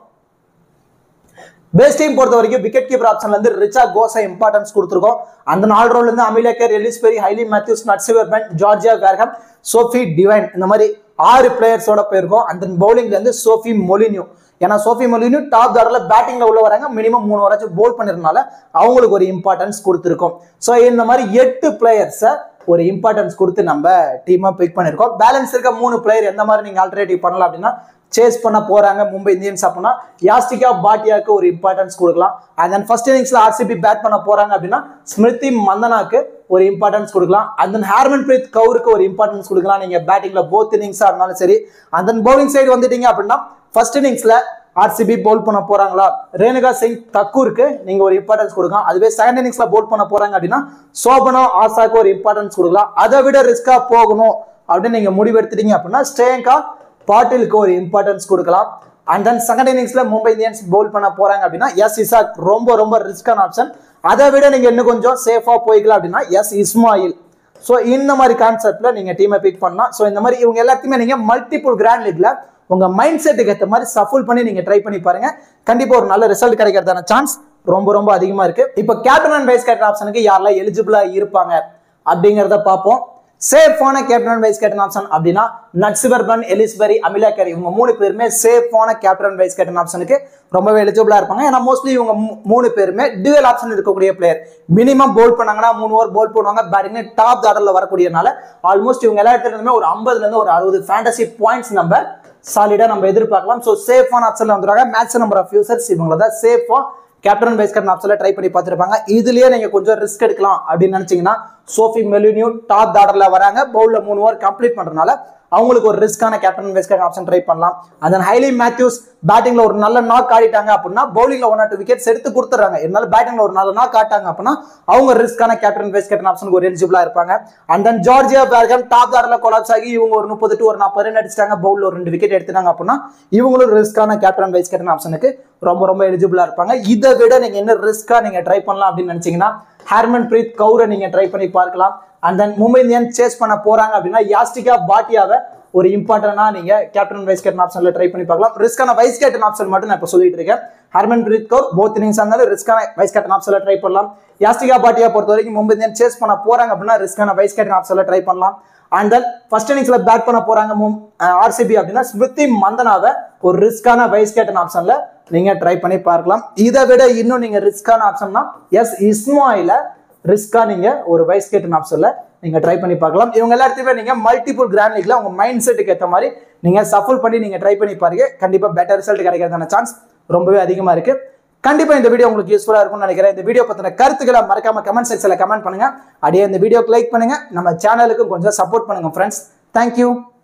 பேஸ் டீம் பொறுத்த வரைக்கும் விக்கெட் கீப்பர் ஆப்ஷன்ல இருந்து ரிச்சா கோஸை இம்பார்ட்டன்ஸ் கொடுத்துருக்கோம் அந்த நாலு ரோல் இருந்து Amelia Kerr Ellyse Perry Hayley Matthews Nat Sciver Brunt Georgia Wareham Sophie Devine இந்த மாதிரி ஆறு பிளேயர்ஸோட போயிருக்கோம் அந்த பவுலிங்ல இருந்து சோஃபி மொலினியூ ஏன்னா சோஃபி மொலினியூ டாப் ஆர்டர்ல பேட்டிங்ல உள்ள வராங்க மினிமம் மூணு வராச்சும் போல் பண்ணிருந்தனால அவங்களுக்கு ஒரு இம்பார்ட்டன்ஸ் கொடுத்துருக்கோம் ஸோ இந்த மாதிரி எட்டு பிளேயர்ஸை ஒரு இம்பார்ட்டன்ஸ் கொடுத்து நம்ம டீமை பிக் பண்ணியிருக்கோம் பேலன்ஸ் இருக்க மூணு பிளேயர் எந்த மாதிரி நீங்க ஆல்டர்னேட்டிவ் பண்ணலாம் அப்படின்னா சேஸ் பண்ண போறாங்க மும்பை இந்தியன்ஸ் அப்படின்னா யாஸ்டிகா பாட்டியாக்கு ஒரு இம்பார்ட்டன்ஸ் கொடுக்கலாம் அண்ட் தென் ஃபர்ஸ்ட் இன்னிங்ஸ்ல ஆர்சிபி பேட் பண்ண போறாங்க அப்படின்னா ஸ்மிருதி மந்தனாக்கு ஒரு இம்பார்ட்டன்ஸ் கொடுக்கலாம் அண்ட் தென் ஹேர்மன் பிரீத் கவுருக்கு ஒரு இம்பார்ட்டன்ஸ் கொடுக்கலாம் நீங்க பேட்டிங்ல போத் இன்னிங்ஸா இருந்தாலும் சரி அண்ட் தென் பவுலிங் சைடு வந்துட்டீங்க அப்படின்னா ஃபர்ஸ்ட் இன்னிங்ஸ்ல ஆர்சிபி பவுல் பண்ண போறாங்களா ரேணுகா சிங் தக்கூருக்கு நீங்க ஒரு இம்பார்ட்டன்ஸ் கொடுக்கலாம் அதுவே செகண்ட் இன்னிங்ஸ்ல பவுல் பண்ண போறாங்க அப்படின்னா சோபனா ஆசாக்கு ஒரு இம்பார்ட்டன்ஸ் கொடுக்கலாம் அதை விட ரிஸ்கா போகணும் அப்படின்னு நீங்க முடிவெடுத்துட்டீங்க அப்படின்னா ஸ்ரேயங்கா பாட்டிலுக்கு ஒரு இம்பார்ட்டன்ஸ் கொடுக்கலாம் அண்ட் தென் செகண்ட் இன்னிங்ஸ்ல மும்பை இந்தியன்ஸ் பவுல் பண்ண போறாங்க அப்படின்னா எஸ் இசாக் ரொம்ப ரொம்ப ரிஸ்கான ஆப்ஷன் அதை விட நீங்க இன்னும் கொஞ்சம் சேஃபா போய்க்கலாம் அப்படின்னா எஸ் இஸ்மாயில் ஸோ இந்த மாதிரி கான்செப்ட்ல நீங்க டீமை பிக் பண்ணலாம் ஸோ இந்த மாதிரி இவங்க எல்லாத்தையுமே நீங்க மல்டிபிள் கிராண்ட் லீக்ல உங்க மைண்ட் செட்டுக்கு ஏற்ற மாதிரி சஃபுல் பண்ணி நீங்க ட்ரை பண்ணி பாருங்க கண்டிப்பா ஒரு நல்ல ரிசல்ட் கிடைக்கிறதான சான்ஸ் ரொம்ப ரொம்ப அதிகமா இருக்கு இப்போ கேப்டன் அண்ட் வைஸ் கேப்டன் ஆப்ஷனுக்கு யாரெல்லாம் எலிஜிபிளா இருப்பாங்க அப்படிங்கிறத பார்ப்போம் சேஃபான captain and vice captain option அப்படின்னா நட்சிவர்பன் எலிஸ்பெரி அமிலாக்கர் இவங்க மூணு பேருமே சேஃபான கேப்டன் அண்ட் வைஸ் கேப்டன் ஆப்ஷனுக்கு ரொம்பவே எலிஜிபிளா இருப்பாங்க ஏன்னா மோஸ்ட்லி இவங்க மூ- மூணு பேருமே டியூவல் ஆப்ஷன் இருக்கக்கூடிய பிளேயர் மினிமம் போல் பண்ணாங்கன்னா மூணு ஓவர் போல் பண்ணுவாங்க பேட்டிங் டாப் ஆர்டர்ல வரக்கூடியனால ஆல்மோஸ்ட் இவங்க எல்லா இடத்துலயுமே ஒரு 50 ல இருந்து ஒரு அறுபது ஃபேண்டசி பாயிண்ட்ஸ் நம்ம சாலிடா நம்ம எதிர்பார்க்கலாம் ஸோ சேஃபான ஆப்ஷன்ல வந்துருவாங்க மேட்ச் நம்பர் ஆஃப் யூசர்ஸ் இவங்கள தான் சேஃபா கேப்டன் வைஸ் கேப்டன் ஆப்ஷன்ல ட்ரை பண்ணி பார்த்துருப்பாங்க இதுலயே நீங்க கொஞ்சம் ரிஸ்க் எடுக்கலாம் அப்படின்னு நினைச்சீங்கன்னா சோஃபி மெலினியூ டாப் ஆர்டர்ல வராங்க பவுல்ல மூணு ஓவர் கம்ப்ளீட் பண்றதுனால அவங்களுக்கு ஒரு ரிஸ்கான captain vice captain option try பண்ணலாம் and then ஹைலி மேத்யூஸ் பேட்டிங்ல ஒரு நல்ல நாக் ஆடிட்டாங்க அப்படின்னா பவுலிங்ல ஒன் ஆர் டூ விக்கெட்ஸ் எடுத்து கொடுத்துறாங்க இருந்தாலும் பேட்டிங்ல ஒரு நல்ல நாக் ஆட்டாங்க அப்படின்னா அவங்க ரிஸ்கான கேப்டன் வைஸ் கேப்டன் ஆப்ஷனுக்கு ஒரு எலிஜிபிளா இருப்பாங்க அண்ட் தென் ஜார்ஜியா பேர்கம் டாப் ஆர்டர்ல கொலாப்ஸ் ஆகி இவங்க ஒரு முப்பது டு ஒரு நாற்பது ரன் அடிச்சிட்டாங்க பவுல்ல ஒரு ரெண்டு விக்கெட் எடுத்துட்டாங்க அப்படின்னா இவங்களும் ரிஸ்கான கேப்டன் வைஸ் கேப்டன் ஆப்ஷனுக்கு ரொம்ப ரொம்ப எலிஜிபிளா இருப்பாங்க இதை விட நீங்க என்ன ரிஸ்கா நீங்க ட்ரை பண்ணலாம் அப்படின்னு நினைச்சீங்கன்னா ஹர்மன் பிரீத் கவுரை நீங்க ட்ரை பண்ணி பார்க்கலாம் and then Mumbai Indian chase பண்ண போறாங்க அப்படின்னா யாஸ்டிகா பாட்டியாவை ஒரு இம்பார்ட்டன்டா நீங்க கேப்டன் வைஸ் கேப்டன் ஆப்ஷன்ல ட்ரை பண்ணி பார்க்கலாம் ரிஸ்கான வைஸ் கேப்டன் ஆப்ஷன் மட்டும் நான் இப்போ சொல்லிட்டு இருக்கேன் Harmanpreet Kaur both innings இருந்தாலும் ரிஸ்கான வைஸ் கேப்டன் ஆப்ஷன்ல ட்ரை பண்ணலாம் யாஸ்டிகா பாட்டியா பொறுத்த வரைக்கும் மும்பை இந்தியன் சேஸ் பண்ண போறாங்க அப்படின்னா ரிஸ்கான வைஸ் கேப்டன் ஆப்ஷன்ல ட்ரை பண்ணலாம் அண்ட் தென் ஃபர்ஸ்ட் இன்னிங்ஸ்ல பேட் பண்ண போறாங்க ஆர்சிபி அப்படின்னா ஸ்மிருதி மந்தனாவை ஒரு ரிஸ்கான வைஸ் கேப்டன் ஆப்ஷன்ல நீங்க ட்ரை பண்ணி பார்க்கலாம் இதை விட இன்னும் நீங்க ரிஸ்கான ஆப்ஷன்னா எஸ் இஸ்மாயில ரிஸ்கா நீங்க ஒரு வைஸ் கேப்டன் ஆப்ஷன்ல நீங்க ட்ரை பண்ணி பார்க்கலாம் இவங்க எல்லாத்தையுமே நீங்க மல்டிபிள் கிராண்ட் லீக்ல உங்க மைண்ட் செட்டுக்கு ஏற்ற மாதிரி நீங்க சஃபுல் பண்ணி நீங்க ட்ரை பண்ணி பாருங்க கண்டிப்பா பெட்டர் ரிசல்ட் கிடைக்கிறதான சான்ஸ் ரொம்பவே அதிகமா இருக்கு கண்டிப்பா இந்த வீடியோ உங்களுக்கு யூஸ்ஃபுல்லா இருக்கும்னு நினைக்கிறேன் இந்த வீடியோ பத்தின கருத்துக்களை மறக்காம கமெண்ட் செக்ஷன்ல கமெண்ட் பண்ணுங்க அப்படியே இந்த வீடியோக்கு லைக் பண்ணுங்க நம்ம சேனலுக்கும் கொஞ்சம் சப்போர்ட் பண்ணுங்க ஃப்ரெண்ட்ஸ் தேங்க்யூ